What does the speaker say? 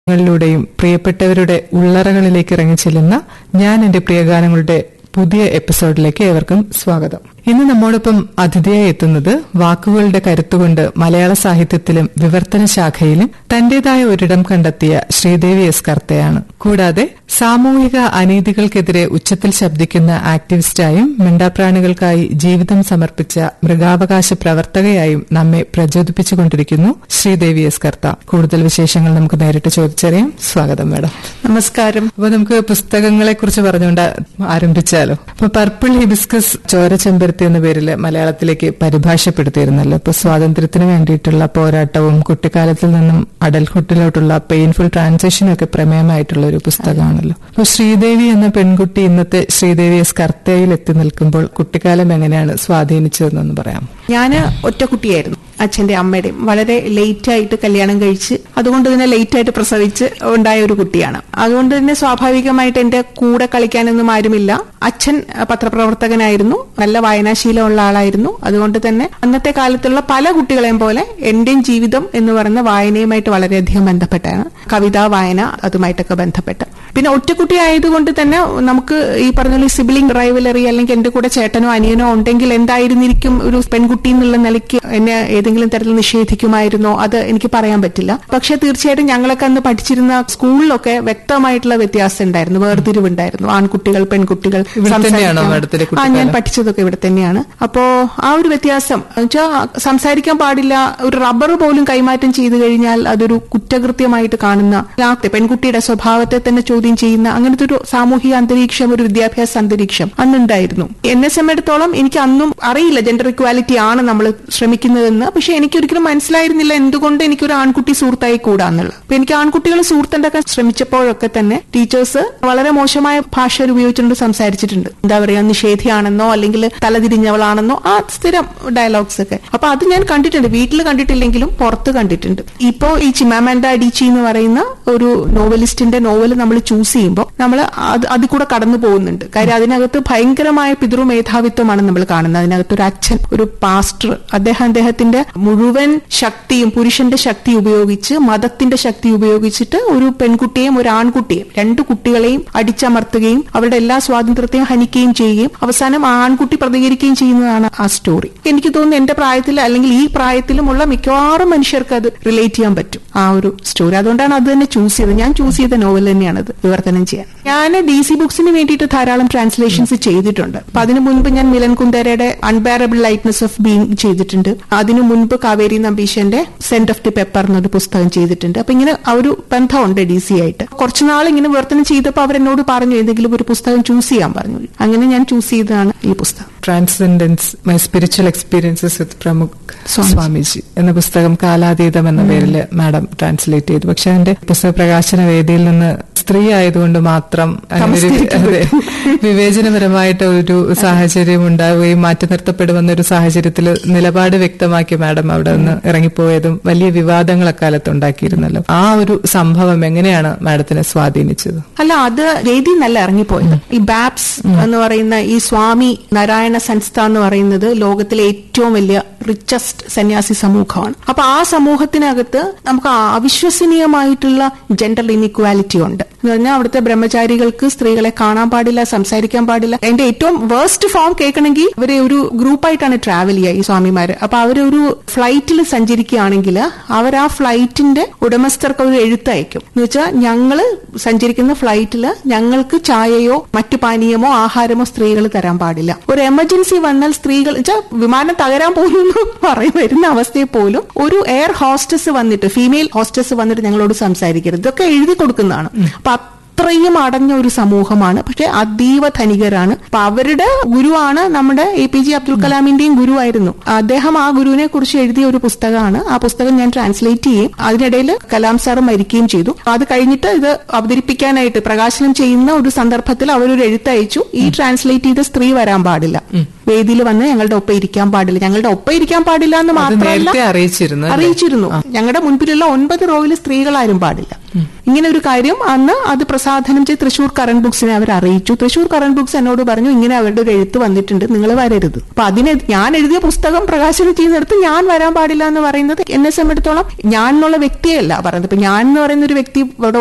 ങ്ങളിലൂടെയും പ്രിയപ്പെട്ടവരുടെ ഉള്ളറകളിലേക്ക് ഇറങ്ങിച്ചെല്ലുന്ന ഞാൻ എന്റെ പ്രിയഗാനങ്ങളുടെ പുതിയ എപ്പിസോഡിലേക്ക് ഏവർക്കും സ്വാഗതം ഇന്ന് നമ്മോടൊപ്പം അതിഥിയായി എത്തുന്നത് വാക്കുകളുടെ കരുത്തുകൊണ്ട് മലയാള സാഹിത്യത്തിലും വിവർത്തന ശാഖയിലും തന്റേതായ ഒരിടം കണ്ടെത്തിയ ശ്രീദേവി എസ് കർത്തയാണ് കൂടാതെ സാമൂഹിക അനീതികൾക്കെതിരെ ഉച്ചത്തിൽ ശബ്ദിക്കുന്ന ആക്ടിവിസ്റ്റായും മിണ്ടാപ്രാണികൾക്കായി ജീവിതം സമർപ്പിച്ച മൃഗാവകാശ പ്രവർത്തകയായും നമ്മെ പ്രചോദിപ്പിച്ചുകൊണ്ടിരിക്കുന്നു ശ്രീദേവി എസ് കർത്ത കൂടുതൽ വിശേഷങ്ങൾ നമുക്ക് നേരിട്ട് ചോദിച്ചറിയാം സ്വാഗതം മാഡം നമസ്കാരം അപ്പൊ നമുക്ക് പുസ്തകങ്ങളെ കുറിച്ച് പറഞ്ഞുകൊണ്ട് ആരംഭിച്ചാലോ അപ്പൊ പർപ്പിൾ ഹിബിസ്കസ് ചോരചെമ്പരത്തി എന്ന പേരിൽ മലയാളത്തിലേക്ക് പരിഭാഷപ്പെടുത്തിയിരുന്നല്ലോ ഇപ്പൊ സ്വാതന്ത്ര്യത്തിന് വേണ്ടിയിട്ടുള്ള പോരാട്ടവും കുട്ടിക്കാലത്തിൽ നിന്നും അഡൽഹുഡിലോട്ടുള്ള പെയിൻഫുൾ ട്രാൻസിഷനും ഒക്കെ പ്രമേയമായിട്ടുള്ള ഒരു പുസ്തകമാണല്ലോ അപ്പൊ ശ്രീദേവി എന്ന പെൺകുട്ടി ഇന്നത്തെ ശ്രീദേവി എസ് കർത്തയിൽ എത്തി നിൽക്കുമ്പോൾ കുട്ടിക്കാലം എങ്ങനെയാണ് സ്വാധീനിച്ചതെന്നൊന്ന് പറയാം ഞാൻ ഒറ്റ കുട്ടിയായിരുന്നു അച്ഛന്റെ അമ്മയുടെയും വളരെ ലേറ്റ് ആയിട്ട് കല്യാണം കഴിച്ച് അതുകൊണ്ട് തന്നെ ലേറ്റ് ആയിട്ട് പ്രസവിച്ച് ഉണ്ടായ ഒരു കുട്ടിയാണ് അതുകൊണ്ട് തന്നെ സ്വാഭാവികമായിട്ട് എന്റെ കൂടെ കളിക്കാനൊന്നും ആരുമില്ല അച്ഛൻ അഹ്, പത്രപ്രവർത്തകനായിരുന്നു നല്ല വായനാശീലമുള്ള ആളായിരുന്നു അതുകൊണ്ട് തന്നെ അന്നത്തെ കാലത്തുള്ള പല കുട്ടികളെയും പോലെ എന്റെയും ജീവിതം എന്ന് പറയുന്ന വായനയുമായിട്ട് വളരെയധികം ബന്ധപ്പെട്ടാണ് കവിതാ വായന അതുമായിട്ടൊക്കെ ബന്ധപ്പെട്ട് പിന്നെ ഒറ്റക്കുട്ടി ആയതുകൊണ്ട് തന്നെ നമുക്ക് ഈ പറഞ്ഞ സിബിലിംഗ് റൈവലറി അല്ലെങ്കിൽ എന്റെ കൂടെ ചേട്ടനോ അനിയനോ ഉണ്ടെങ്കിൽ എന്തായിരുന്നിരിക്കും ഒരു പെൺകുട്ടി എന്നുള്ള നിലയ്ക്ക് എന്നെ ഏതെങ്കിലും തരത്തിൽ നിഷേധിക്കുമായിരുന്നോ അത് എനിക്ക് പറയാൻ പറ്റില്ല പക്ഷെ തീർച്ചയായിട്ടും ഞങ്ങളൊക്കെ അന്ന് പഠിച്ചിരുന്ന സ്കൂളിലൊക്കെ വ്യക്തമായിട്ടുള്ള വ്യത്യാസം ഉണ്ടായിരുന്നു വേർതിരിവുണ്ടായിരുന്നു ആൺകുട്ടികൾ പെൺകുട്ടികൾ ഇവിടെ തന്നെയാണോ സംസാരിക്കാൻ- മാഡത്തിന്റെ ആ ഞാൻ കുട്ടിക്കാലം? പഠിച്ചതൊക്കെ ഇവിടെ തന്നെയാണ് അപ്പോ ആ ഒരു വ്യത്യാസം എന്നുവെച്ചാൽ സംസാരിക്കാൻ പാടില്ല ഒരു റബ്ബർ പോലും കൈമാറ്റം ചെയ്തു കഴിഞ്ഞാൽ അതൊരു കുറ്റകൃത്യമായിട്ട് കാണുന്ന ആ പെൺകുട്ടിയുടെ സ്വഭാവത്തെ തന്നെ ചോദ്യം ചെയ്യുന്ന അങ്ങനത്തെ ഒരു സാമൂഹിക അന്തരീക്ഷം ഒരു വിദ്യാഭ്യാസ അന്തരീക്ഷം അന്നുണ്ടായിരുന്നു എന്നെ സംബന്ധിച്ചിടത്തോളം എനിക്ക് അന്നും അറിയില്ല ജെൻഡർ ഇക്വാലിറ്റി ആണ് നമ്മൾ ശ്രമിക്കുന്നതെന്ന് പക്ഷെ എനിക്ക് ഒരിക്കലും മനസ്സിലായിരുന്നില്ല എന്തുകൊണ്ട് എനിക്കൊരു ആൺകുട്ടി സുഹൃത്തായി കൂടാന്നുള്ളത് അപ്പൊ എനിക്ക് ആൺകുട്ടികൾ സുഹൃത്തുണ്ടാക്കാൻ ശ്രമിച്ചപ്പോഴൊക്കെ തന്നെ ടീച്ചേഴ്സ് വളരെ മോശമായ ഭാഷ ഉപയോഗിച്ചുകൊണ്ട് സംസാരിച്ചിട്ടുണ്ട് എന്താ പറയാ നിഷേധിയാണെന്നോ അല്ലെങ്കിൽ തലതിരിഞ്ഞവളാണെന്നോ ആ സ്ഥിരം ഡയലോഗ്സ് ഒക്കെ അപ്പൊ അത് ഞാൻ കണ്ടിട്ടുണ്ട് വീട്ടിൽ കണ്ടിട്ടില്ലെങ്കിലും പുറത്ത് കണ്ടിട്ടുണ്ട് ഇപ്പോ ഈ ചിമാമാൻഡ അഡിച്ചി എന്ന് പറയുന്ന ഒരു നോവലിസ്റ്റിന്റെ നോവൽ നമ്മൾ ചൂസ് ചെയ്യുമ്പോൾ നമ്മൾ അത് അതിൽ കൂടെ കടന്നു പോകുന്നുണ്ട് കാര്യം അതിനകത്ത് ഭയങ്കരമായ പിതൃമേധാവിത്വമാണ് നമ്മൾ കാണുന്നത് അതിനകത്ത് ഒരു അച്ഛൻ ഒരു പാസ്റ്റർ അദ്ദേഹം അദ്ദേഹത്തിന്റെ മുഴുവൻ ശക്തിയും പുരുഷന്റെ ശക്തി ഉപയോഗിച്ച് മതത്തിന്റെ ശക്തി ഉപയോഗിച്ചിട്ട് ഒരു പെൺകുട്ടിയെയും ഒരു ആൺകുട്ടിയെയും രണ്ട് കുട്ടികളെയും അടിച്ചമർത്തുകയും അവരുടെ എല്ലാ സ്വാതന്ത്ര്യത്തെയും ഹനിക്കുകയും ചെയ്യുകയും അവസാനം ആ ആൺകുട്ടി പ്രതികരിക്കുകയും ചെയ്യുന്നതാണ് ആ സ്റ്റോറി എനിക്ക് തോന്നുന്നു എന്റെ പ്രായത്തിൽ അല്ലെങ്കിൽ ഈ പ്രായത്തിലുമുള്ള മിക്കവാറും മനുഷ്യർക്ക് അത് റിലേറ്റ് ചെയ്യാൻ പറ്റും ആ ഒരു സ്റ്റോറി അതുകൊണ്ടാണ് അത് തന്നെ ചൂസ് ചെയ്തത് ഞാൻ ചൂസ് ചെയ്ത നോവൽ തന്നെയാണ് അത് വിവർത്തനം ചെയ്യാൻ ഞാൻ ഡി സി ബുക്സിന് വേണ്ടിയിട്ട് ധാരാളം ട്രാൻസ്ലേഷൻസ് ചെയ്തിട്ടുണ്ട് അപ്പൊ അതിനു മുൻപ് ഞാൻ മിലൻ കുന്ദരയുടെ അൺബാരബിൾ ലൈറ്റ്നസ് ഓഫ് ബീങ് ചെയ്തിട്ടുണ്ട് അതിനു മുൻപ് കാവേരി നമ്പീശന്റെ സെന്റ് ഓഫ് ദി പെപ്പർ എന്നൊരു പുസ്തകം ചെയ്തിട്ടുണ്ട് അപ്പൊ ഇങ്ങനെ ആ ഒരു ബന്ധമുണ്ട് ഡി സി ആയിട്ട് കുറച്ചുനാൾ ഇങ്ങനെ വിവർത്തനം ചെയ്തപ്പോൾ അവരെന്നോട് പറഞ്ഞു ഏതെങ്കിലും ഒരു പുസ്തകം ചൂസ് ചെയ്യാൻ പറഞ്ഞു അങ്ങനെ ഞാൻ ചൂസ് ചെയ്തതാണ് ഈ പുസ്തകം transcendence my spiritual experiences with Pramukh Swamiji. Swamiji എന്ന പുസ്തകം കാലാതീതം എന്ന പേരിൽ മാഡം ട്രാൻസ്ലേറ്റ് ചെയ്തു പക്ഷെ അതിന്റെ പുസ്തക പ്രകാശന വേദിയിൽ നിന്ന് സ്ത്രീ ആയതുകൊണ്ട് മാത്രം അങ്ങനെ ഒരു അതെ, വിവേചനപരമായിട്ട് ഒരു സാഹചര്യം ഉണ്ടാവുകയും മാറ്റി നിർത്തപ്പെടുമെന്ന ഒരു സാഹചര്യത്തിൽ നിലപാട് വ്യക്തമാക്കി മാഡം അവിടെ നിന്ന് ഇറങ്ങിപ്പോയതും വലിയ വിവാദങ്ങൾ അക്കാലത്ത് ഉണ്ടാക്കിയിരുന്നല്ലോ ആ ഒരു സംഭവം എങ്ങനെയാണ് മാഡത്തിനെ സ്വാധീനിച്ചത് അല്ല അത് വേദി നല്ല ഇറങ്ങിപ്പോയത് ഈ ബാപ്സ് എന്ന് പറയുന്ന ഈ സ്വാമി നാരായണ സംസ്ഥ എന്ന് പറയുന്നത് ലോകത്തിലെ ഏറ്റവും വലിയ റിച്ചസ്റ്റ് സന്യാസി സമൂഹമാണ് അപ്പൊ ആ സമൂഹത്തിനകത്ത് നമുക്ക് അവിശ്വസനീയമായിട്ടുള്ള ജെൻഡർ ഇനിക്വാലിറ്റി ഉണ്ട് എന്ന് പറഞ്ഞാൽ അവിടുത്തെ ബ്രഹ്മചാരികൾക്ക് സ്ത്രീകളെ കാണാൻ പാടില്ല സംസാരിക്കാൻ പാടില്ല അതിന്റെ ഏറ്റവും വേസ്റ്റ് ഫോം കേൾക്കണമെങ്കിൽ ഇവരെ ഒരു ഗ്രൂപ്പായിട്ടാണ് ട്രാവൽ ചെയ്യുക ഈ സ്വാമിമാര് അപ്പൊ അവരൊരു ഫ്ലൈറ്റിൽ സഞ്ചരിക്കുകയാണെങ്കിൽ അവർ ആ ഫ്ലൈറ്റിന്റെ ഉടമസ്ഥർക്ക് ഒരു എഴുത്തയക്കും എന്ന് വെച്ചാൽ ഞങ്ങള് സഞ്ചരിക്കുന്ന ഫ്ലൈറ്റിൽ ഞങ്ങൾക്ക് ചായയോ മറ്റു പാനീയമോ ആഹാരമോ സ്ത്രീകൾ തരാൻ പാടില്ല ഒരു എമർജൻസി വന്നാൽ സ്ത്രീകൾ വെച്ചാൽ വിമാനം തകരാൻ പോകുന്നു പറയും വരുന്ന അവസ്ഥയിൽ പോലും ഒരു എയർ ഹോസ്റ്റസ് വന്നിട്ട് ഫീമെയിൽ ഹോസ്റ്റസ് വന്നിട്ട് ഞങ്ങളോട് സംസാരിക്കരുത് ഇതൊക്കെ എഴുതി കൊടുക്കുന്നതാണ് അപ്പൊ അത്രയും അടഞ്ഞ ഒരു സമൂഹമാണ് പക്ഷെ അതീവ ധനികരാണ് അപ്പൊ അവരുടെ ഗുരുവാണ് നമ്മുടെ എ പി ജെ അബ്ദുൽ കലാമിന്റെയും ഗുരുവായിരുന്നു അദ്ദേഹം ആ ഗുരുവിനെ കുറിച്ച് എഴുതിയ ഒരു പുസ്തകമാണ് ആ പുസ്തകം ഞാൻ ട്രാൻസ്ലേറ്റ് ചെയ്യും അതിനിടയിൽ കലാം സാർ മരിക്കുകയും ചെയ്തു അത് കഴിഞ്ഞിട്ട് ഇത് അവതരിപ്പിക്കാനായിട്ട് പ്രകാശനം ചെയ്യുന്ന ഒരു സന്ദർഭത്തിൽ അവരൊരു എഴുത്തയച്ചു ഈ ട്രാൻസ്ലേറ്റ് ചെയ്ത സ്ത്രീ വരാൻ പാടില്ല വേദിയിൽ വന്ന് ഞങ്ങളുടെ ഒപ്പം ഇരിക്കാൻ പാടില്ല ഞങ്ങളുടെ ഒപ്പം ഇരിക്കാൻ പാടില്ല എന്ന് അത് മാത്രമല്ല നേരത്തെ അറിയിച്ചിരുന്നു അല്ലേ? അറിയിച്ചിരുന്നു ഞങ്ങളുടെ മുൻപിലുള്ള ഒൻപത് റോയിൽ സ്ത്രീകളാരും പാടില്ല ഇങ്ങനെ ഒരു കാര്യം അന്ന് അത് പ്രസാധനം ചെയ്ത് തൃശൂർ കറന്റ് ബുക്സിനെ അവർ അറിയിച്ചു തൃശൂർ കറന്റ് ബുക്സ് എന്നോട് പറഞ്ഞു ഇങ്ങനെ അവരുടെ ഒരു എഴുത്ത് വന്നിട്ടുണ്ട് നിങ്ങൾ വരരുത് അപ്പൊ അതിനെ ഞാൻ എഴുതിയ പുസ്തകം പ്രകാശനം ചെയ്യുന്നിടത്ത് ഞാൻ വരാൻ പാടില്ല എന്ന് പറയുന്നത് എന്നെ സംബന്ധിച്ചിടത്തോളം ഞാൻ എന്നുള്ള വ്യക്തിയല്ല പറയുന്നത് ഇപ്പൊ ഞാൻ എന്ന് പറയുന്ന ഒരു വ്യക്തി ഇവിടെ